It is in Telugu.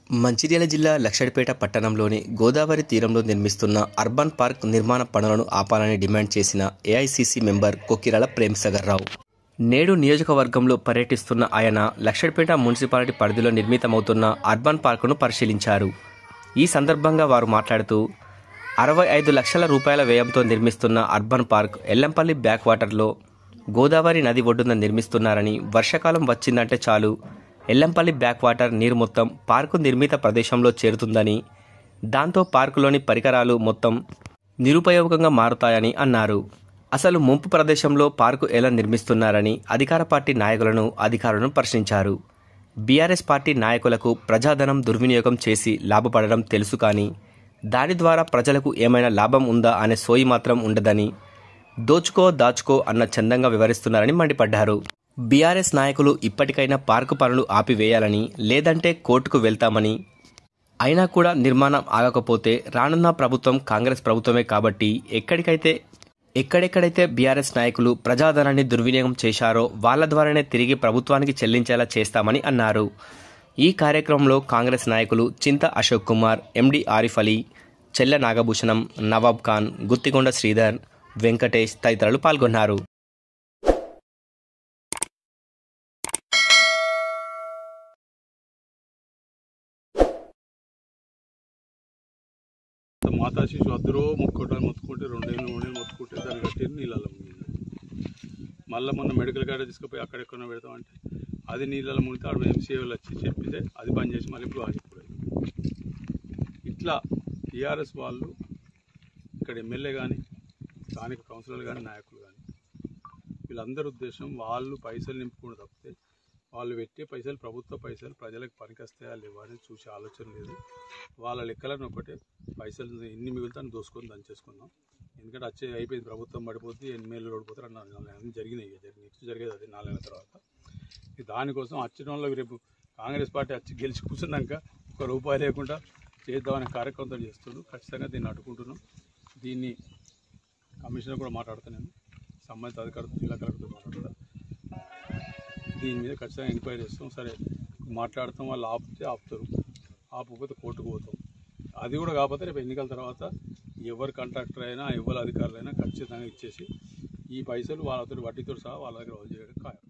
మంచిర్యాల జిల్లా లక్షడిపేట పట్టణంలోని గోదావరి తీరంలో నిర్మిస్తున్న అర్బన్ పార్క్ నిర్మాణ పనులను ఆపాలని డిమాండ్ చేసిన ఏఐసీసీ మెంబర్ కొక్కిరాల ప్రేమసాగర్రావు నేడు నియోజకవర్గంలో పర్యటిస్తున్న ఆయన లక్షడిపేట మున్సిపాలిటీ పరిధిలో నిర్మితమవుతున్న అర్బన్ పార్కును పరిశీలించారు ఈ సందర్భంగా వారు మాట్లాడుతూ అరవై ఐదు లక్షల రూపాయల వ్యయంతో నిర్మిస్తున్న అర్బన్ పార్క్ ఎల్లంపల్లి బ్యాక్ వాటర్లో గోదావరి నది ఒడ్డున నిర్మిస్తున్నారని వర్షాకాలం వచ్చిందంటే చాలు ఎల్లంపల్లి బ్యాక్ వాటర్ నీరు మొత్తం పార్కు నిర్మిత ప్రదేశంలో చేరుతుందని దాంతో పార్కులోని పరికరాలు మొత్తం నిరుపయోగంగా మారుతాయని అన్నారు అసలు ముంపు ప్రదేశంలో పార్కు ఎలా నిర్మిస్తున్నారని అధికార పార్టీ నాయకులను అధికారులను ప్రశ్నించారు బీఆర్ఎస్ పార్టీ నాయకులకు ప్రజాధనం దుర్వినియోగం చేసి లాభపడడం తెలుసు కానీ దాని ద్వారా ప్రజలకు ఏమైనా లాభం ఉందా అనే సోయి మాత్రం ఉండదని దోచుకో దాచుకో అన్న చందంగా వివరిస్తున్నారని మండిపడ్డారు బీఆర్ఎస్ నాయకులు ఇప్పటికైనా పార్కు పనులు ఆపివేయాలని లేదంటే కోర్టుకు వెళ్తామని అయినా కూడా నిర్మాణం ఆగకపోతే రానున్న ప్రభుత్వం కాంగ్రెస్ ప్రభుత్వమే కాబట్టి ఎక్కడికైతే ఎక్కడెక్కడైతే బీఆర్ఎస్ నాయకులు ప్రజాధనాన్ని దుర్వినియోగం చేశారో వాళ్ళ ద్వారానే తిరిగి ప్రభుత్వానికి చెల్లించేలా చేస్తామని అన్నారు ఈ కార్యక్రమంలో కాంగ్రెస్ నాయకులు చింత అశోక్ కుమార్ ఎండి ఆరిఫ్ అలీ చెల్ల నాగభూషణం నవాబ్ ఖాన్ గుత్తికొండ శ్రీధర్ వెంకటేష్ తదితరులు పాల్గొన్నారు మాతా శిశు అద్దరో మొక్కోటాలు మొత్తుకుంటే రెండేళ్ళు మూడేళ్ళు మొత్తుకుంటే దాన్ని కట్టిన నీళ్ళలో మునిగింది మళ్ళీ మొన్న మెడికల్ కాడ తీసుకుపోయి అక్కడెక్కడ పెడతామంటే అది నీళ్ళలో మునిగితే ఆడ ఎంసీఏలు వచ్చి చెప్పితే అది బంద్ చేసి మళ్ళీ ఇప్పుడు ఆగిపోయింది ఇట్లా టీఆర్ఎస్ వాళ్ళు ఇక్కడ ఎమ్మెల్యే కానీ స్థానిక కౌన్సిలర్లు కానీ నాయకులు కానీ వీళ్ళందరి ఉద్దేశం వాళ్ళు పైసలు నింపుకుండా తప్పితే వాళ్ళు పెట్టే పైసలు ప్రభుత్వ పైసలు ప్రజలకు పనికొస్తాయా లేవా అని చూసే ఆలోచన లేదు వాళ్ళ లెక్కలను ఒకటే పైసలు ఎన్ని మిగులుతాను దోసుకొని దాన్ని చేసుకుందాం ఎందుకంటే వచ్చే అయిపోయింది ప్రభుత్వం పడిపోతే ఎమ్మెల్యేలు ఓడిపోతారు అన్నారు నాలుగు నెలలు జరిగినాయి ఇక జరిగి నెక్స్ట్ జరిగేది అది నాలుగు నెలల తర్వాత ఇక దానికోసం వచ్చిన వాళ్ళు రేపు కాంగ్రెస్ పార్టీ వచ్చి గెలిచి కూర్చున్నాక ఒక రూపాయి లేకుండా చేద్దామనే కార్యక్రమంతో చేస్తుండ్రు ఖచ్చితంగా దీన్ని అడ్డుకుంటున్నాం దీన్ని కమిషనర్ కూడా మాట్లాడుతాను నేను సంబంధిత అధికారులతో జిల్లా కలెక్టర్తో మాట్లాడతా దీని మీద ఖచ్చితంగా ఎంక్వైరీ చేస్తాం సరే మాట్లాడతాం వాళ్ళు ఆపితే ఆపుతారు ఆపకపోతే కోర్టుకు పోతాం అది కూడా కాకపోతే రేపు ఎన్నికల తర్వాత ఎవరు కాంట్రాక్టర్ అయినా ఎవరు అధికారులైనా ఖచ్చితంగా ఇచ్చేసి ఈ పైసలు వాళ్ళతో వడ్డీతో సహా వాళ్ళ దగ్గర వదిలేయడం ఖాయం